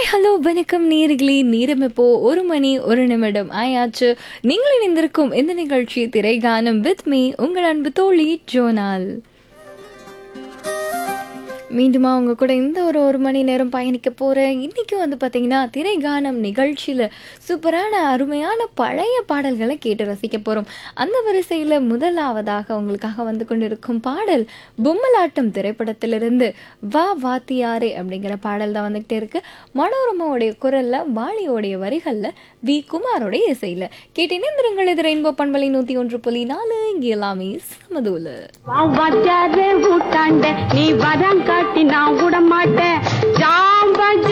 hi hello வணக்கம் நேர்களே நேரம் இப்போ ஒரு மணி ஒரு நிமிடம் ஆயாச்சு நீங்கள் இணைந்திருக்கும் இந்த நிகழ்ச்சி திரைகானம் வித் மீ உங்கள் அன்பு தோழி ஜோனால் மீண்டுமா உங்க கூட இந்த ஒரு ஒரு மணி நேரம் பயணிக்க போறேன் இன்னைக்கு வந்து பாத்தீங்கன்னா திரைகானம் நிகழ்ச்சியில சூப்பரான அருமையான பழைய பாடல்களை கேட்டு ரசிக்க போறோம் அந்த வரிசையில முதலாவதாக உங்களுக்காக வந்து கொண்டிருக்கும் பாடல் பொம்மலாட்டம் திரைப்படத்திலிருந்து வா வாத்தியாரே அப்படிங்கிற பாடல் தான் வந்துகிட்டே இருக்கு மனோரமாவுடைய குரல்ல வாலியோடைய வரிகள்ல வி குமாரோடைய இசையில கேட்டினேந்திரங்கள் இது ரெயின்போ பண்பலை நூத்தி ஒன்று புள்ளி நாலு இங்கே எல்லாமே சமதூல வாத்தியாரே ஊட்டாண்ட நீ வரம் காட்டி நான் விட மாட்டேன் ஜாம்